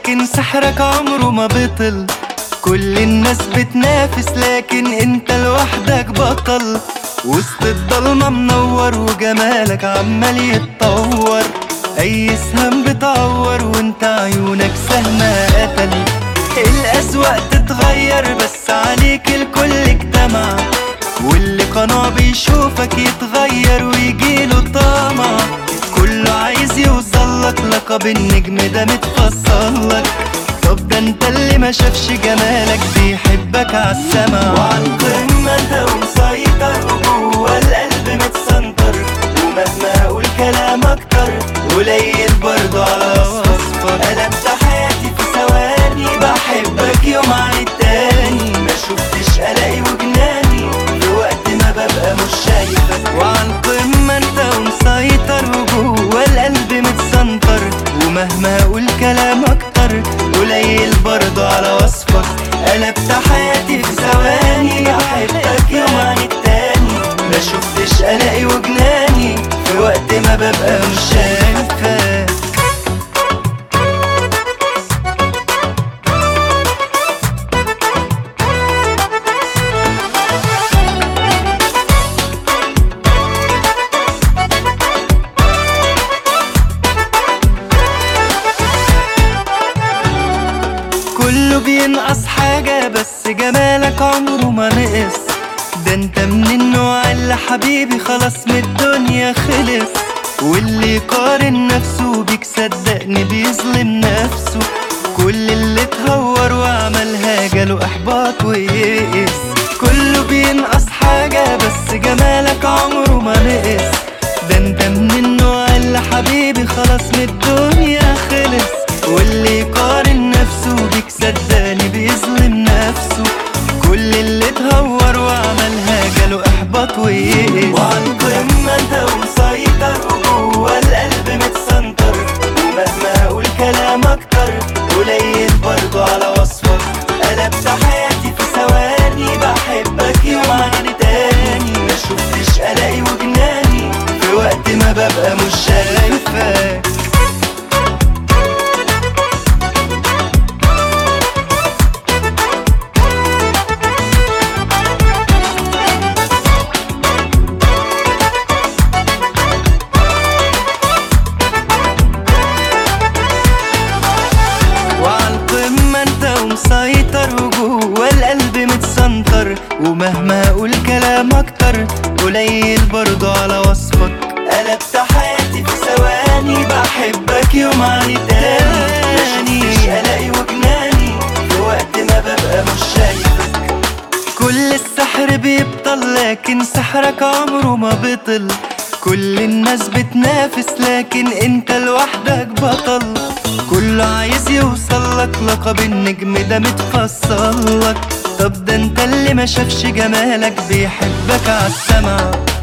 لكن سحرك عمره ما بطل كل الناس بتنافس لكن انت لوحدك بطل وسط الضلمة منور وجمالك عمال يتطور اي سهم بتعور وانت عيونك سهمة قتل الأسواق تتغير بس عليك الكل اجتمع واللي قناع بيشوفك يتغير ويجيله طمع كله عايز يوصلك لقب النجم ده متفصلك طب ده انت اللي ما شافش جمالك بيحبك عالسما وعن قمة انت ومسيطر وجوه القلب متسنطر ومهما اقول كلام اكتر قليل برضه على وصفك قلبت حياتي في ثواني بحبك يوم عن التاني ما شفتش قلقي وجناني في وقت ما ببقى مش شايفك وعن قمة انت ومسيطر وجوه القلب متسنطر ومهما اقول كلام اكتر قليل برضه على وصفك قلبت حياتي في ثواني بحبك يوم عن التاني ما شفتش قلقي وجناني في وقت ما ببقى مش شايفك كله بينقص حاجة بس جمالك عمره ما نقص ده انت من النوع اللي حبيبي خلاص من الدنيا خلص واللي يقارن نفسه بيك صدقني بيظلم نفسه كل اللي اتهور وعملها جاله احباط ويئس كله بينقص حاجة بس جمالك عمره ما نقص ده انت من النوع اللي حبيبي خلاص من الدنيا خلص واللي يقارن نفسه بيك صدقني بيظلم نفسه كل اللي اتهور وعملها جاله احباط ويئس وعن قمة انت ومسيطر وجوه القلب متسنطر ومهما اقول كلام اكتر قليل برضه على وصفك قلبت حياتي في ثواني بحبك يوم عن تاني ما شفتش قلقي وجناني في وقت ما ببقى مش شايفك وعلى القمة انت ومسيطر وجوه القلب متسنطر ومهما اقول كلام اكتر قليل برضه على وصفك قلبت حياتي في ثواني بحبك يوم عن تاني ما شفتش قلقي وجناني في وقت ما ببقى مش شايفك كل السحر بيبطل لكن سحرك عمره ما بطل كل الناس بتنافس لكن انت لوحدك بطل كله عايز يوصلك لقب النجم ده متفصلك طب ده انت اللي ما شافش جمالك بيحبك عالسما